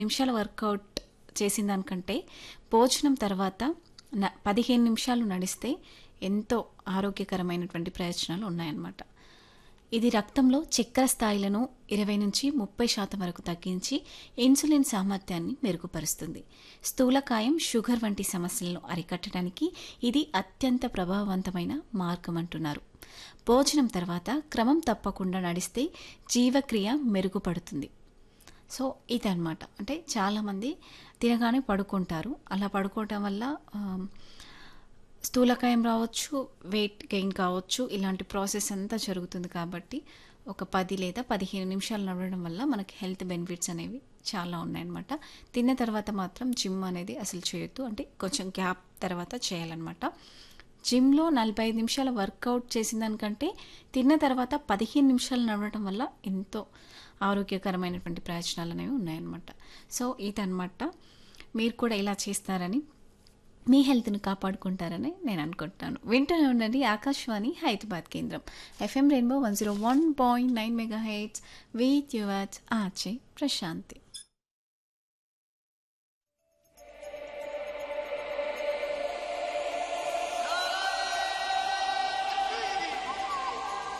నిమిషాల వర్కౌట్ చేసిన దానికంటే భోజనం తర్వాత న పదిహేను నిమిషాలు నడిస్తే ఎంతో ఆరోగ్యకరమైనటువంటి ప్రయోజనాలు ఉన్నాయన్నమాట ఇది రక్తంలో చక్కెర స్థాయిలను ఇరవై నుంచి ముప్పై శాతం వరకు తగ్గించి ఇన్సులిన్ సామర్థ్యాన్ని మెరుగుపరుస్తుంది స్థూలకాయం షుగర్ వంటి సమస్యలను అరికట్టడానికి ఇది అత్యంత ప్రభావవంతమైన మార్గం అంటున్నారు భోజనం తర్వాత క్రమం తప్పకుండా నడిస్తే జీవక్రియ మెరుగుపడుతుంది సో ఇదన్నమాట అంటే చాలామంది తినగానే పడుకుంటారు అలా పడుకోవటం వల్ల ఆ, స్థూలకాయం రావచ్చు వెయిట్ గెయిన్ కావచ్చు ఇలాంటి ప్రాసెస్ అంతా జరుగుతుంది కాబట్టి ఒక పది లేదా పదిహేను నిమిషాలు నడవడం వల్ల మనకి హెల్త్ బెనిఫిట్స్ అనేవి చాలా ఉన్నాయన్నమాట తిన్న తర్వాత మాత్రం జిమ్ అనేది అసలు చేయొద్దు అంటే కొంచెం గ్యాప్ తర్వాత చేయాలన్నమాట జిమ్లో నలభై ఐదు నిమిషాల వర్కౌట్ చేసిన దానికంటే తిన్న తర్వాత పదిహేను నిమిషాలు నడవడం వల్ల ఎంతో ఆరోగ్యకరమైనటువంటి ప్రయోజనాలు అనేవి ఉన్నాయన్నమాట సో ఇదన్నమాట మీరు కూడా ఇలా చేస్తారని మీ హెల్త్ని కాపాడుకుంటారని నేను అనుకుంటున్నాను వింటూనే ఉండండి ఆకాశవాణి హైదరాబాద్ కేంద్రం FM rainbow one zero one point nine megahertz with yours ఆర్చే ప్రశాంతి